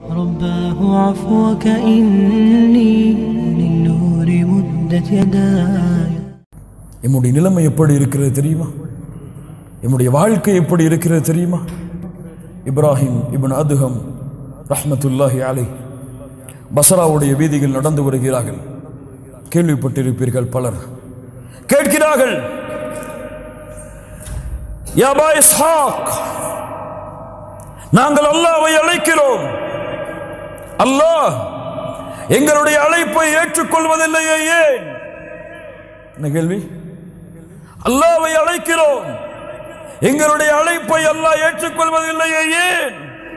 رباه عفوك إني للنور مدت يداي எம்முடைய நிலைமை எப்படி இருக்கிறது தெரியுமா எம்முடைய வாழ்க்கை எப்படி இருக்கிறது தெரியுமா இப்ராஹிம் இப்னு அதுகம் ரஹ்மத்துல்லாஹி அலை பசராவுடைய வீதியில் நடந்து வருகிறார்கள் கேள்விப்பட்டிருப்பீர்கள் பலர் கேட்கிறார்கள் யா பா இஸ்ஹாக் நாங்கள் அல்லாஹ்வை அழைக்கிறோம் அல்லாஹ் எங்களுடைய அழைப்பை ஏற்றுக்கொள்வதில்லையே ஏன் என்ன கேள்வி அல்லாவை அழைக்கிறோம் எங்களுடைய அழைப்பை அல்லாஹ் ஏற்றுக்கொள்வதில்லையே ஏன்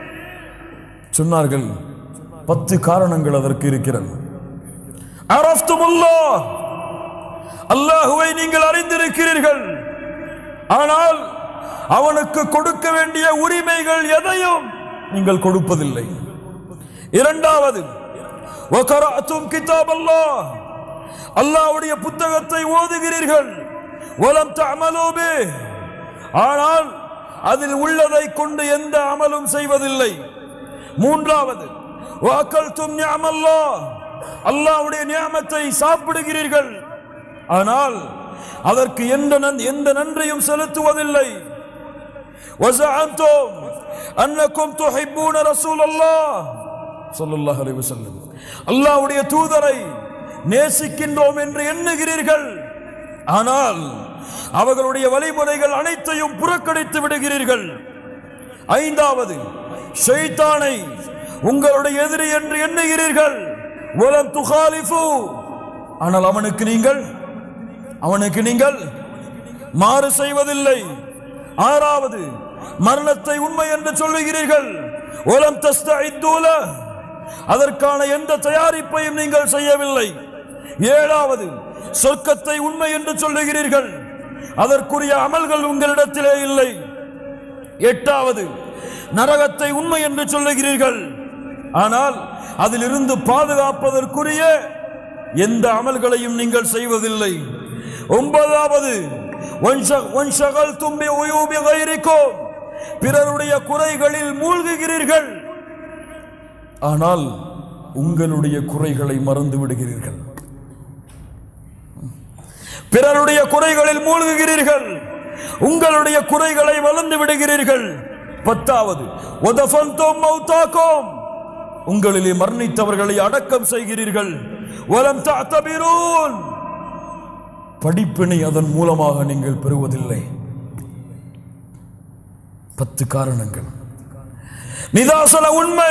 சொன்னார்கள் பத்து காரணங்கள் அதற்கு இருக்கிறது அரஃப்துமுல்லா அல்லாஹுவை நீங்கள் அறிந்திருக்கிறீர்கள் ஆனால் அவனுக்கு கொடுக்க வேண்டிய உரிமைகள் எதையும் நீங்கள் கொடுப்பதில்லை இரண்டாவது وَقَرَأْتُمْ كِتَابَ اللَّهِ அல்லாஹ்வுடைய புத்தகத்தை ஓதுகிறீர்கள் وَلَمْ تَعْمَلُوا بِهِ ஆனால் அதில் உள்ளதை கொண்டு எந்த அமலும் செய்வதில்லை மூன்றாவது وَأَكَلْتُمْ نِعْمَ اللَّهِ அல்லாஹ்வுடைய நியாமத்தை சாப்பிடுகிறீர்கள் ஆனால் அதற்கு எந்த நன்- எந்த நன்றியும் செலுத்துவதில்லை وزعمتم أنكم تحبون رسول الله ஸல்லல்லாஹு அலைஹி வஸல்லம் அல்லாஹ்வுடைய தூதரை நேசிக்கின்றோம் என்று எண்ணுகிறீர்கள் ஆனால் அவர்களுடைய வழிமுறைகள் அனைத்தையும் புறக்கணித்து விடுகிறீர்கள் ஐந்தாவது ஷைத்தானை உங்களுடைய எதிரி என்று எண்ணுகிறீர்கள் வலம் துகாலிஃபு ஆனால் அவனுக்கு நீங்கள் அவனுக்கு நீங்கள் மாறு செய்வதில்லை ஆறாவது மரணத்தை உண்மை என்று சொல்லுகிறீர்கள் ஒலம் தஸ்தூல அதற்கான எந்த தயாரிப்பையும் நீங்கள் செய்யவில்லை ஏழாவது சொர்க்கத்தை உண்மை என்று சொல்லுகிறீர்கள் அதற்குரிய அமல்கள் உங்களிடத்திலே இல்லை எட்டாவது நரகத்தை உண்மை என்று சொல்லுகிறீர்கள் ஆனால் அதிலிருந்து பாதுகாப்பதற்குரிய எந்த அமல்களையும் நீங்கள் செய்வதில்லை ஒன்பதாவது வன்ஷ- வன்ஷகல்தும் பிஉயூபி கைரிக்கும். பிறருடைய குறைகளில் மூழ்குகிறீர்கள் ஆனால் உங்களுடைய குறைகளை மறந்து விடுகிறீர்கள் பிறருடைய குறைகளில் மூழ்குகிறீர்கள் உங்களுடைய குறைகளை வளர்ந்து விடுகிறீர்கள் பத்தாவது ஒதஃபந்தோம் மௌத்தாக்கும் உங்களிலே மரணித்தவர்களை அடக்கம் செய்கிறீர்கள் வலம் தஅதபிரூன் படிப்பினை அதன் மூலமாக நீங்கள் பெறுவதில்லை பத்து காரணங்கள் நிதாசன உண்மை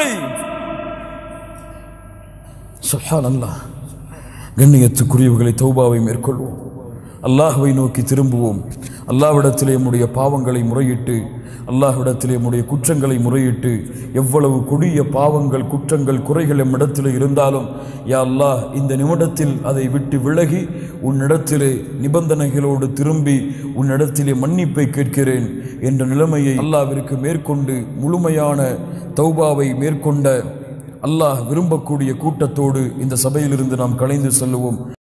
சுஹான் அல்லாஹ் கண்ணியத்துக்குரியவர்களை தௌபாவை மேற்கொள்வோம் அல்லாஹ்வை நோக்கி திரும்புவோம் அல்லாஹ்விடத்திலே நம்முடைய பாவங்களை முறையிட்டு அல்லாஹ்விடத்திலே நம்முடைய குற்றங்களை முறையிட்டு எவ்வளவு கொடிய பாவங்கள் குற்றங்கள் குறைகள் நம்மிடத்தில் இருந்தாலும் யா அல்லாஹ் இந்த நிமிடத்தில் அதை விட்டு விலகி உன்னிடத்திலே நிபந்தனைகளோடு திரும்பி உன்னிடத்திலே மன்னிப்பை கேட்கிறேன் என்ற நிலைமையை அல்லாஹ்விற்கு மேற்கொண்டு முழுமையான தௌபாவை மேற்கொண்ட அல்லாஹ் விரும்பக்கூடிய கூட்டத்தோடு இந்த சபையிலிருந்து நாம் கலைந்து செல்லுவோம்